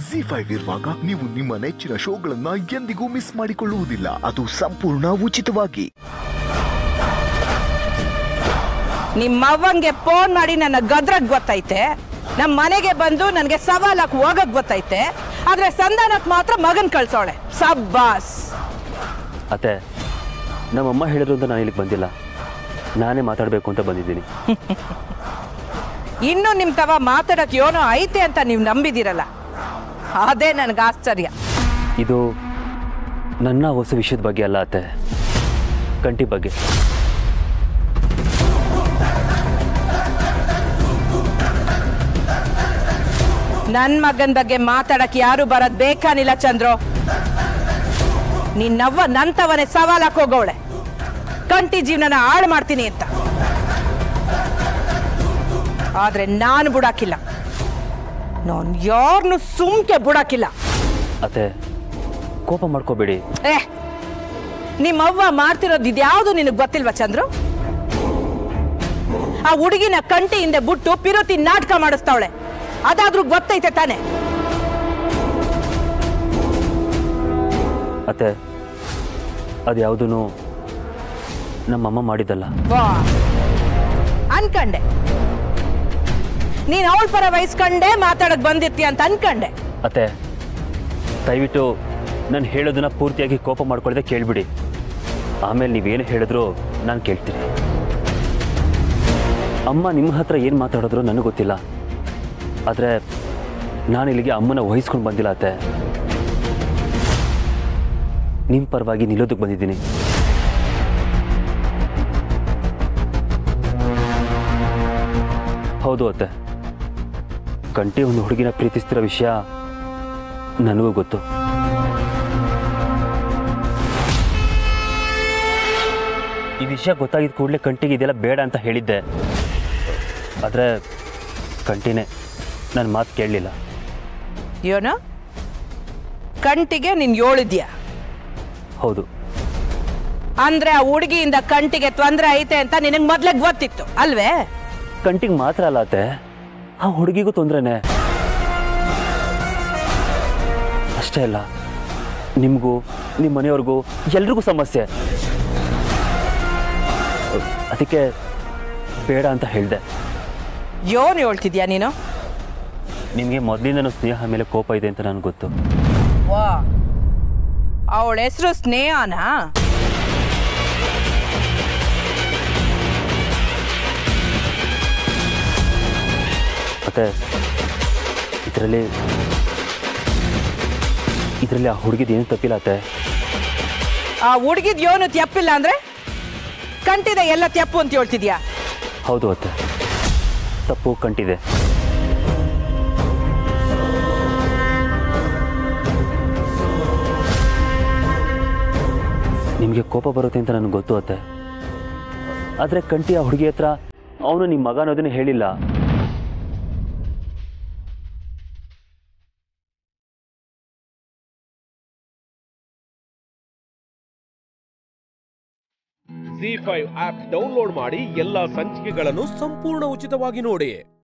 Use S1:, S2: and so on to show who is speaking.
S1: G five ಇರುವಾಗ ನೀವು ನಿಮ್ಮ ನೆಚ್ಚಿನ ಶೋಗಳನ್ನ ಎಂದಿಗೂ ಮಿಸ್ ಮಾಡಿಕೊಳ್ಳುವುದಿಲ್ಲ ಅದು ಸಂಪೂರ್ಣ ಉಚಿತವಾಗಿ
S2: ನಿಮ್ಮವ್ವಂಗೆ ಫೋನ್ ಮಾಡಿ ನನ್ನ ಗದ್ರಗ್ ಗೊತ್ತೈತೆ ನಮ್ಮ ಮನೆಗೆ ಬಂದು ನನಗೆ ಸವಾಲಾಕ್ ಹೋಗಕ್ ಗೊತ್ತೈತೆ ಆದ್ರೆ ಸಂಧಾನಕ್ ಮಾತ್ರ ಮಗನ್ ಕಳ್ಸೋಳೆ ಸಬ್ಬಾಸ್
S3: ಅತ್ತೆ ನಮ್ಮಮ್ಮ ಹೇಳಿದ್ರು ಅಂತ ನಾನು ಇಲ್ಲಿಗೆ ಬಂದಿಲ್ಲ ನಾನೇ ಮಾತಾಡಬೇಕು ಅಂತ ಬಂದಿದ್ದೀನಿ
S2: ಇನ್ನು ನಿಮ್ ತವ ಮಾತಾಡಕ್ ಏನೋ ಐತೆ ಅಂತ ನೀವು ನಂಬಿದಿರಲ್ಲ ಅದೇ ನನಗೆ ಆಶ್ಚರ್ಯ
S3: ಇದು ನನ್ನ ಹೊಸ ವಿಷಯದ ಬಗ್ಗೆ ಅಲ್ಲ ಅತ್ತೆ ಕಂಟಿ ಬಗ್ಗೆ
S2: ನನ್ ಮಗನ್ ಬಗ್ಗೆ ಮಾತಾಡಕ್ ಯಾರು ಬರೋದ್ ಬೇಕಾನಿಲ್ಲ ಚಂದ್ರು ನಿನ್ನವ್ವ ನಂತವನೇ ಸವಾಲಕ್ ಹೋಗೋಳೆ ಕಂಟಿ ಜೀವನನ ಹಾಳು ಮಾಡ್ತೀನಿ ಅಂತ ಆದ್ರೆ ನಾನು ಬುಡಾಕಿಲ್ಲ ನಾನು ಯಾರನ್ನು ಸುಮ್ಕೆ ಬುಡಾಕಿಲ್ಲ
S3: ಅತ್ತೆ ಕೋಪ ಮಾಡ್ಕೋಬೇಡಿ
S2: ಏ ನಿಮ್ಮವ್ವ ಮಾಡ್ತಿರೋದು ಇದ್ಯಾವುದು ನಿನಗೆ ಗೊತ್ತಿಲ್ವಾ ಚಂದ್ರು ಆ ಹುಡುಗಿನ ಕಂಟಿ ಹಿಂದೆ ಬಿಟ್ಟು ಪಿರೋತಿ ನಾಟಕ ಮಾಡಿಸ್ತಾವಳೆ ಅದಾದ್ರೂ ಗೊತ್ತೈತೆ ತಾನೆ
S3: ಅತ್ತೆ ಅದು ಯಾವುದೂ ನಮ್ಮಮ್ಮ ಮಾಡಿದ್ದಲ್ಲ
S2: ವಾ ಅನ್ಕಂಡೆ ನೀನ್ ಅವಳ ಪರ ವಹಿಸ್ಕೊಂಡೇ ಮಾತಾಡಕ್ ಬಂದಿರ್ತೀಯ ಅಂತ ಅನ್ಕಂಡೆ
S3: ಅತ್ತೆ ದಯವಿಟ್ಟು ನಾನು ಹೇಳೋದನ್ನ ಪೂರ್ತಿಯಾಗಿ ಕೋಪ ಮಾಡ್ಕೊಳ್ಳದೆ ಕೇಳಿಬಿಡಿ ಆಮೇಲೆ ನೀವೇನು ಹೇಳಿದ್ರು ನಾನು ಕೇಳ್ತೀನಿ ಅಮ್ಮ ನಿಮ್ಮ ಹತ್ರ ಏನು ಮಾತಾಡಿದ್ರು ನನಗೆ ಗೊತ್ತಿಲ್ಲ ಆದರೆ ನಾನು ಇಲ್ಲಿಗೆ ಅಮ್ಮನ ವಹಿಸ್ಕೊಂಡು ಬಂದಿಲ್ಲ ಅತ್ತೆ ನಿಮ್ಮ ಪರವಾಗಿ ನಿಲ್ಲೋದಕ್ಕೆ ಬಂದಿದ್ದೀನಿ ಹೌದು ಅತ್ತೆ ಕಂಟಿ ಒಂದು ಹುಡುಗಿನ ಪ್ರೀತಿಸ್ತಿರೋ ವಿಷಯ ನನಗೂ ಗೊತ್ತು ಈ ವಿಷಯ ಗೊತ್ತಾಗಿದ್ದ ಕೂಡಲೇ ಕಂಟಿಗೆ ಇದೆಲ್ಲ ಬೇಡ ಅಂತ ಹೇಳಿದ್ದೆ ಆದರೆ ಕಂಟಿನೇ ನನ್ನ ಮಾತು ಕೇಳಲಿಲ್ಲ
S2: ಏನೋ ಕಂಟಿಗೆ ನೀನ್ ಏಳಿದ್ಯಾ
S3: ಹೌದು
S2: ಅಂದ್ರೆ ಆ ಹುಡುಗಿಯಿಂದ ಕಂಟಿಗೆ ತೊಂದ್ರೆ ಐತೆ ಅಂತ ನಿನಗ್ ಮೊದ್ಲೇ ಗೊತ್ತಿತ್ತು ಅಲ್ವೇ
S3: ಕಂಟಿಗೆ ಮಾತ್ರ ಅಲ್ಲ ಅತ್ತೆ ಆ ಹುಡುಗಿಗೂ ತೊಂದರೆನೆ ಅಷ್ಟೇ ಅಲ್ಲ ನಿಮಗೂ ನಿಮ್ಮ ಮನೆಯವ್ರಿಗೂ ಎಲ್ರಿಗೂ ಸಮಸ್ಯೆ ಅದಕ್ಕೆ ಬೇಡ ಅಂತ ಹೇಳಿದೆ
S2: ಯೋನ್ ಹೇಳ್ತಿದ್ಯಾ ನೀನು
S3: ನಿಮಗೆ ಮೊದಲಿಂದನೂ ಸ್ನೇಹ ಮೇಲೆ ಕೋಪ ಇದೆ ಅಂತ ನನಗೆ ಗೊತ್ತು
S2: ವಾ ಅವಳ ಹೆಸರು ಸ್ನೇಹನಾ
S3: ಮತ್ತೆ ಇದರಲ್ಲಿ ಇದರಲ್ಲಿ ಆ ಹುಡುಗಿದ ಏನು ತಪ್ಪಿಲ್ಲ ಅತ್ತೆ
S2: ಆ ಹುಡುಗಿದ್ ಯೋನು ತ್ಯಪ್ಪಿಲ್ಲ ಅಂದ್ರೆ ಕಂಟಿದ ಎಲ್ಲ ತ್ಯಪ್ಪು ಅಂತ ಹೇಳ್ತಿದ್ಯಾ
S3: ಹೌದು ಅತ್ತೆ ತಪ್ಪು ಕಂಟಿದೆ ನಿಮಗೆ ಕೋಪ ಬರುತ್ತೆ ಅಂತ ನನಗೆ ಗೊತ್ತು ಅತ್ತೆ ಆದರೆ ಕಂಟಿ ಆ ಹುಡುಗಿ ಹತ್ರ ಅವನು ನಿಮ್ಮ ಮಗ ಅನ್ನೋದನ್ನ ಹೇಳಿಲ್ಲ
S4: ಜಿ ಫೈವ್ ಆಪ್ ಡೌನ್ಲೋಡ್ ಮಾಡಿ ಎಲ್ಲಾ ಸಂಚಿಕೆಗಳನ್ನು ಸಂಪೂರ್ಣ ಉಚಿತವಾಗಿ ನೋಡಿ